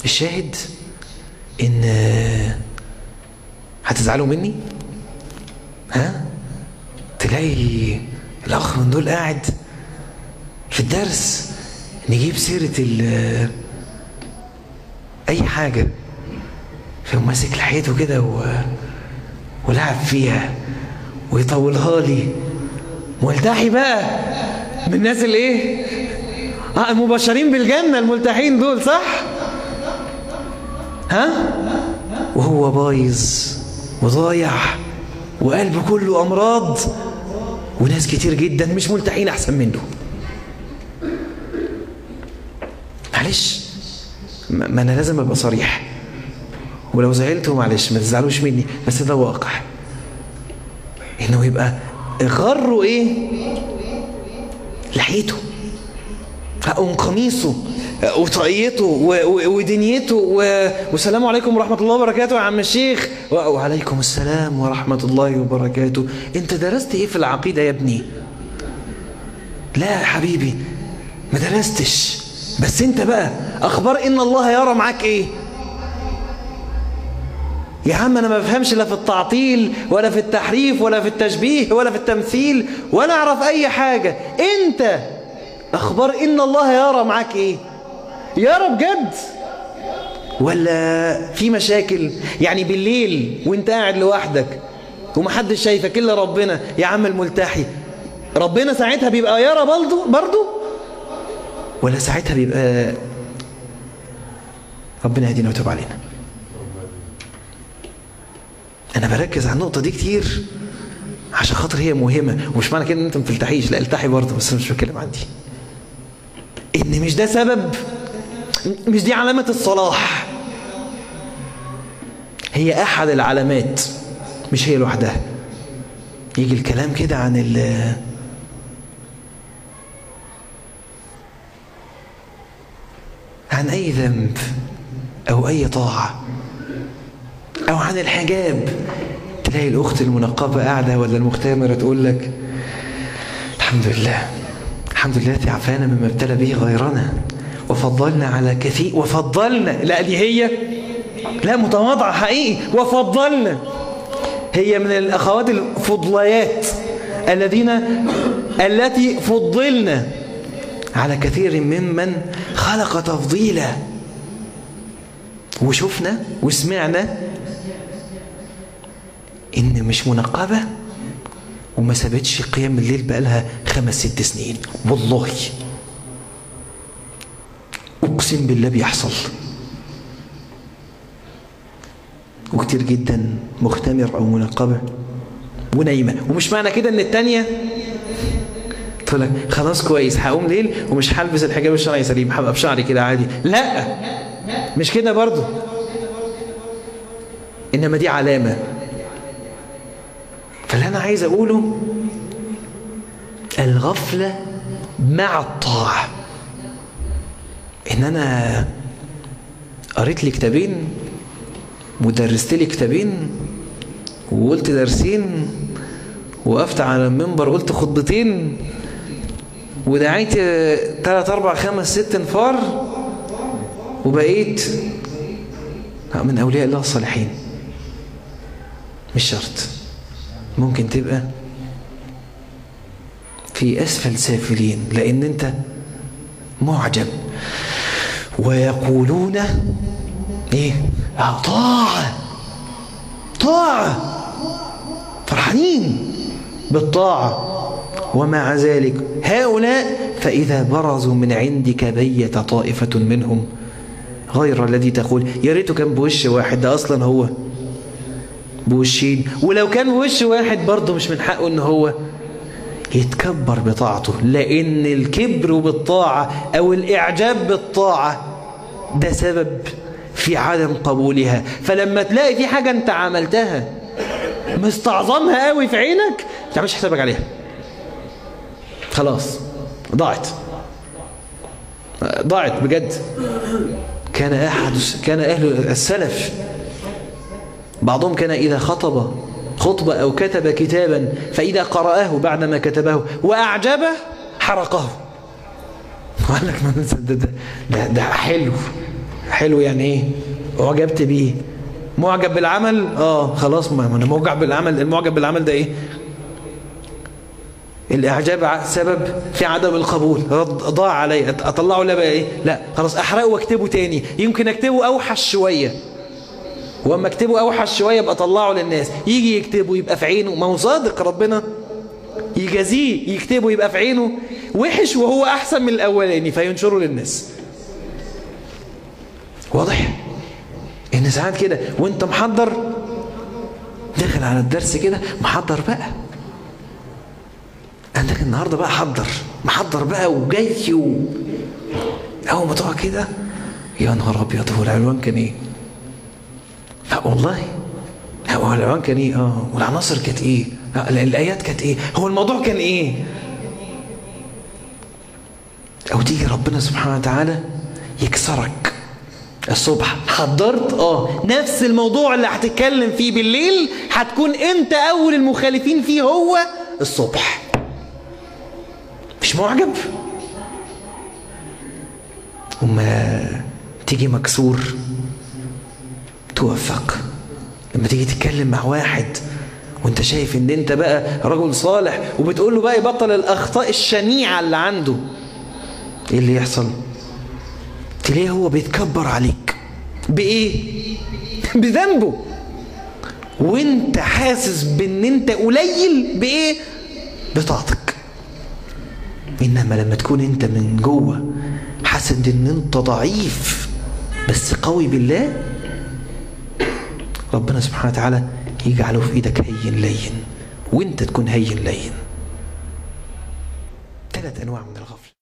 الشاهد ان هتزعلوا مني ها تلاقي الاخ من دول قاعد في الدرس نجيب سيرة ال اي حاجة فيقوم ماسك لحيته كده و... ولعب فيها ويطولها لي ملتحي بقى من الناس اللي ايه اه المبشرين بالجنة الملتحين دول صح ها وهو بايظ وضايع وقلبه كله امراض وناس كتير جدا مش ملتحين احسن منه معلش ما انا لازم ابقى صريح ولو زعلتوا معلش ما تزعلوش مني بس ده واقع انه يبقى غره ايه لحيته أو قميصه وطاقيته ودنيته والسلام عليكم ورحمة الله وبركاته يا عم الشيخ وعليكم السلام ورحمة الله وبركاته انت درست ايه في العقيدة يا ابني لا يا حبيبي ما درستش بس انت بقى اخبار ان الله يرى معاك ايه يا عم انا ما بفهمش لا في التعطيل ولا في التحريف ولا في التشبيه ولا في التمثيل ولا اعرف اي حاجة انت اخبار ان الله يرى معاك ايه يرى بجد ولا في مشاكل يعني بالليل وانت قاعد لوحدك ومحدش شايفك الا ربنا يا عم الملتحي ربنا ساعتها بيبقى يرى برضه برضه ولا ساعتها بيبقى ربنا يهدينا ويتوب علينا انا بركز على النقطه دي كتير عشان خاطر هي مهمه ومش معنى كده ان انت ما تلتحيش لا التحي برضه بس انا مش بتكلم عن دي ان مش ده سبب مش دي علامه الصلاح هي احد العلامات مش هي لوحدها يجي الكلام كده عن ال عن اي ذنب او اي طاعه او عن الحجاب تلاقي الاخت المنقبه قاعده ولا المختمره تقول لك الحمد لله الحمد لله تعفانا مما ابتلى به غيرنا وفضلنا على كثير وفضلنا لا دي هي لا متواضعه حقيقي وفضلنا هي من الاخوات الفضليات الذين التي فضلنا على كثير ممن خلق تفضيلا وشفنا وسمعنا ان مش منقبه وما سابتش قيام الليل بقالها خمس ست سنين والله اقسم بالله بيحصل وكتير جدا مختمر او منقبه ونايمه ومش معنى كده ان التانيه تقول لك خلاص كويس هقوم ليل ومش هلبس الحجاب الشرعي سليم هبقى بشعري كده عادي لا مش كده برضه انما دي علامه فاللي انا عايز اقوله الغفله مع الطاعه ان انا قريت لي كتابين ودرست لي كتابين وقلت درسين وقفت على المنبر قلت خطبتين ودعيت ثلاث اربع خمس ست انفار وبقيت من اولياء الله الصالحين مش شرط ممكن تبقى في اسفل سافلين لان انت معجب ويقولون ايه اه طاعه طاعه فرحانين بالطاعه ومع ذلك هؤلاء فإذا برزوا من عندك بيت طائفة منهم غير الذي تقول يا ريته كان بوش واحد ده أصلا هو بوشين ولو كان بوش واحد برضه مش من حقه ان هو يتكبر بطاعته لأن الكبر بالطاعة أو الإعجاب بالطاعة ده سبب في عدم قبولها فلما تلاقي في حاجة أنت عملتها مستعظمها قوي في عينك ما تعملش حسابك عليها خلاص ضاعت ضاعت بجد كان أحد كان أهل السلف بعضهم كان إذا خطب خطبة أو كتب كتابا فإذا قرأه بعدما كتبه وأعجبه حرقه وقال لك ما ده, ده, ده حلو حلو يعني ايه اعجبت بيه معجب بالعمل اه خلاص ما انا معجب بالعمل المعجب بالعمل ده ايه الاعجاب سبب في عدم القبول ضاع علي اطلعه لا بقى ايه لا خلاص احرقه واكتبه تاني يمكن اكتبه اوحش شويه واما اكتبه اوحش شويه يبقى اطلعه للناس يجي يكتبه يبقى في عينه ما هو صادق ربنا يجازيه يكتبه يبقى في عينه وحش وهو احسن من الاولاني فينشره للناس واضح ان ساعات كده وانت محضر داخل على الدرس كده محضر بقى عندك النهارده بقى حضر محضر بقى وجاي و... اول ما تقع كده يا نهار ابيض هو العنوان كان ايه؟ لا والله هو العنوان كان ايه؟ اه والعناصر كانت ايه؟ الايات كانت ايه؟ هو الموضوع كان ايه؟ او تيجي ربنا سبحانه وتعالى يكسرك الصبح حضرت اه نفس الموضوع اللي هتتكلم فيه بالليل هتكون انت اول المخالفين فيه هو الصبح مش معجب وما تيجي مكسور توفق لما تيجي تتكلم مع واحد وانت شايف ان انت بقى رجل صالح وبتقول له بقى يبطل الاخطاء الشنيعه اللي عنده ايه اللي يحصل تلاقيه هو بيتكبر عليك بايه بذنبه وانت حاسس بان انت قليل بايه بطاعتك انما لما تكون انت من جوه حاسس ان انت ضعيف بس قوي بالله ربنا سبحانه وتعالى يجعله في ايدك هين لين وانت تكون هين لين ثلاث انواع من الغفله